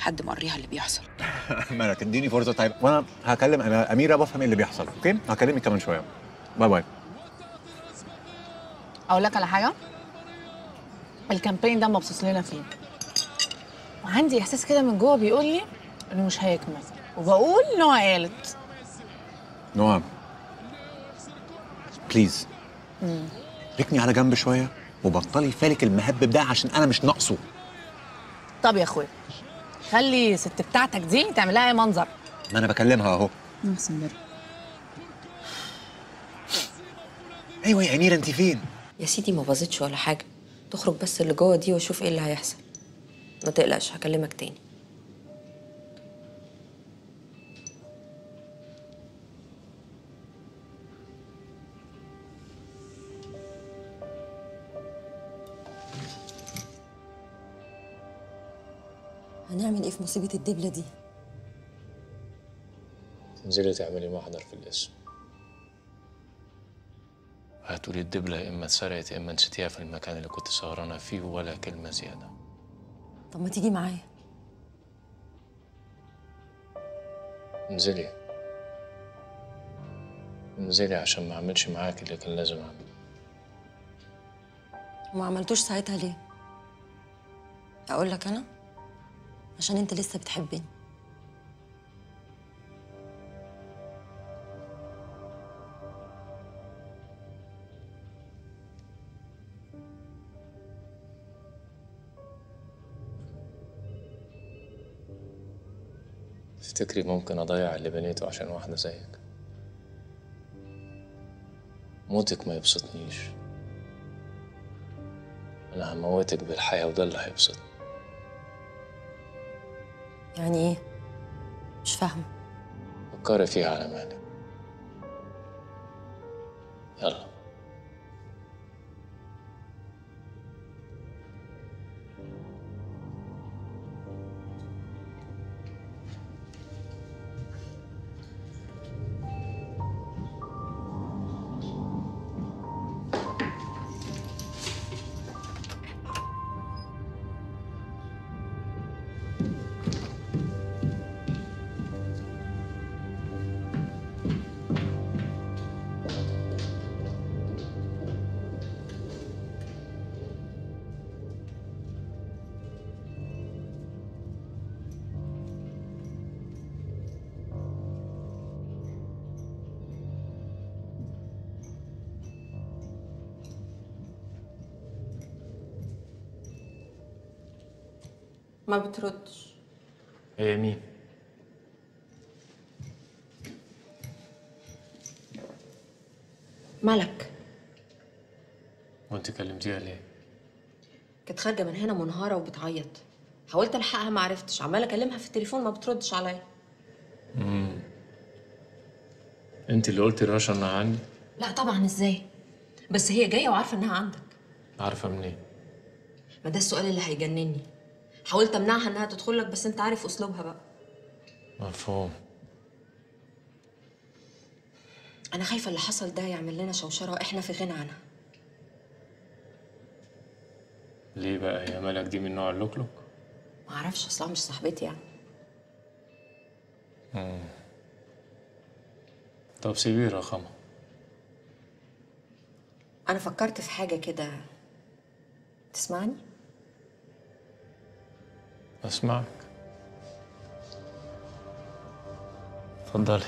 لحد ما اوريها اللي بيحصل مالك اديني فرصه طيب وانا هكلم انا اميره بفهم ايه اللي بيحصل اوكي هكلمك كمان شويه باي باي اقول لك على حاجه الكامبين ده مبسوط لنا فيه وعندي احساس كده من جوه بيقول لي انه مش هيكمل وبقول ان هو قالت نوع بليز ركني على جنب شويه وبطلي فالك المهبب ده عشان انا مش ناقصه طب يا اخويا خلي ست بتاعتك دي تعمل لها اي منظر ما انا بكلمها اهو محسن برضه ايوه يا اميره انت فين يا سيدي ما باظتش ولا حاجه تخرج بس اللي جوه دي واشوف ايه اللي هيحصل ما تقلقش هكلمك تاني هنعمل ايه في مصيبه الدبله دي تنزلي تعملي محضر في الاسم هتقولي الدبلة يا إما اتسرقت يا إما نسيتيها في المكان اللي كنت سهرانة فيه ولا كلمة زيادة طب ما تيجي معايا انزلي انزلي عشان ما أعملش معاك اللي كان لازم أعمله وما عملتوش ساعتها ليه اقول لك انا عشان انت لسه بتحبني تفتكري ممكن أضيع اللي بنيته عشان واحدة زيك موتك ما يبسطنيش أنا هموتك بالحياة وده اللي هيبسطني يعني ايه مش فاهمه فكري فيها على مهلك يلا ما بتردش هي مين؟ ملك وأنت كلمتيها ليه؟ كانت خارجه من هنا منهاره وبتعيط حاولت الحقها ما عرفتش عماله اكلمها في التليفون ما بتردش عليا أنت اللي قلتي رشا إنها عندي؟ لا طبعا ازاي بس هي جايه وعارفه انها عندك عارفة منين؟ ما ده السؤال اللي هيجنني حاولت امنعها انها تدخل لك بس انت عارف اسلوبها بقى مفهوم انا خايفه اللي حصل ده يعمل لنا شوشره واحنا في غنى عنها ليه بقى يا ملك دي من نوع اللوكلوك؟ ما اعرفش اصلا مش صاحبتي يعني طب سيبيه رقمها انا فكرت في حاجه كده تسمعني أسمعك اتفضلي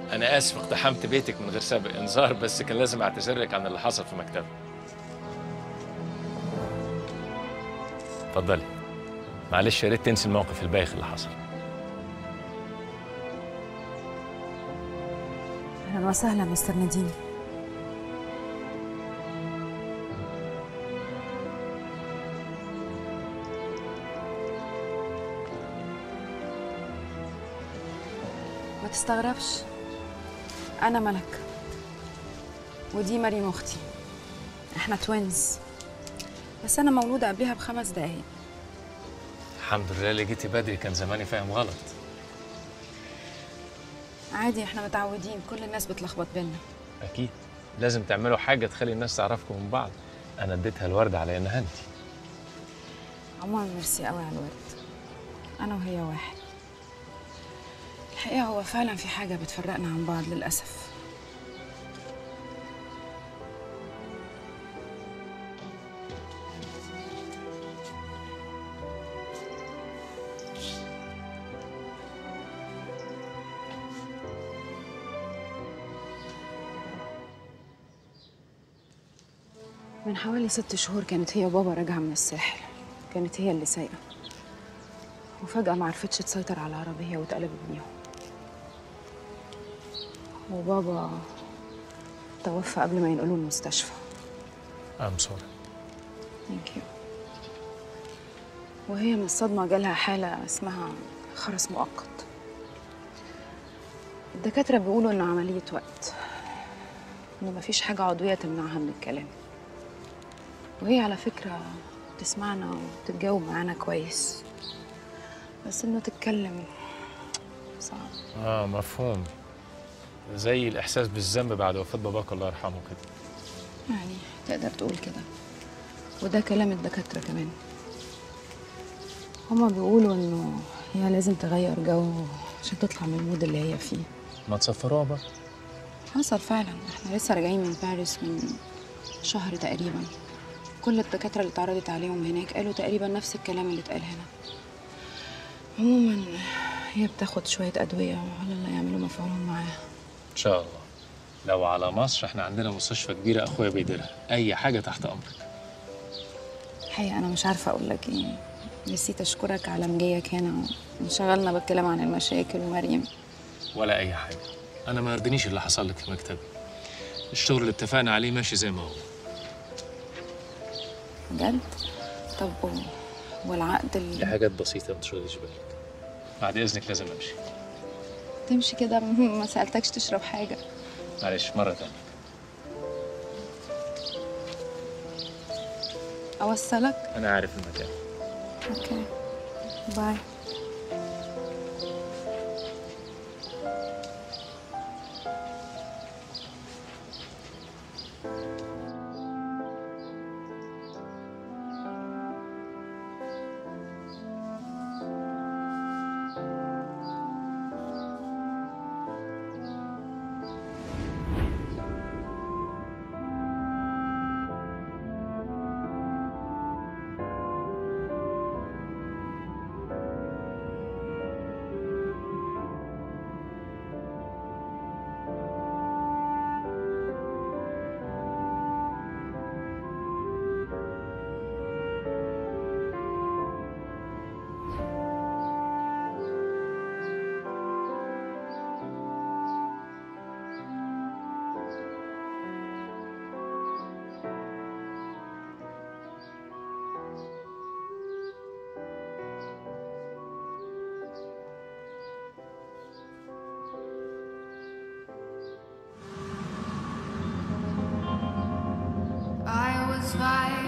انا اسف اقتحمت بيتك من غير سابق انذار بس كان لازم اعتذر لك عن اللي حصل في مكتبي اتفضلي معلش يا ريت تنسي الموقف البايخ اللي حصل اهلا وسهلا مستر نديم ما تستغربش انا ملك ودي مريم اختي احنا توينز بس انا مولوده قبلها بخمس دقايق الحمد لله اللي جيتي بدري كان زماني فاهم غلط عادي احنا متعودين كل الناس بتلخبط بينا اكيد لازم تعملوا حاجه تخلي الناس تعرفكم من بعض انا اديتها الورد على انها انت عموما ميرسي قوي على الورد انا وهي واحد الحقيقه هو فعلا في حاجه بتفرقنا عن بعض للاسف من حوالي ست شهور كانت هي وبابا راجعة من الساحل كانت هي اللي سايقة وفجأة ما عرفتش تسيطر على العربية واتقلبت بيهم وبابا توفى قبل ما ينقلوه المستشفى ام سوري ثانك يو وهي من الصدمة جالها حالة اسمها خرس مؤقت الدكاترة بيقولوا إنه عملية وقت إنه مفيش حاجة عضوية تمنعها من الكلام وهي على فكرة بتسمعنا وبتتجاوب معانا كويس بس إنه تتكلم صعب اه مفهوم زي الاحساس بالذنب بعد وفاه باباك الله يرحمه كده يعني تقدر تقول كده وده كلام الدكاترة كمان هما بيقولوا إنه هي لازم تغير جو عشان تطلع من المود اللي هي فيه ما تسفروها بقى حصل فعلا احنا لسه راجعين من باريس من شهر تقريبا كل الدكاترة اللي اتعرضت عليهم هناك قالوا تقريبا نفس الكلام اللي اتقال هنا عموما هي بتاخد شوية أدوية وعلى الله يعملوا مفعولهم معاها ان شاء الله لو على مصر احنا عندنا مستشفى كبيره اخويا بيديرها اي حاجه تحت امرك الحقيقة أنا مش عارفة أقول لك إيه نسيت أشكرك على مجيك هنا وانشغلنا بالكلام عن المشاكل ومريم ولا اي حاجه انا ما يرضينيش اللي حصل لك في مكتبي الشغل اللي اتفقنا عليه ماشي زي ما هو بجد طب و- والعقد دي اللي حاجات بسيطه ما تشغليش بالك بعد اذنك لازم امشي تمشي كده ما سألتكش تشرب حاجة معلش مره تانية أوصلك انا عارف المكان اوكي باي I was five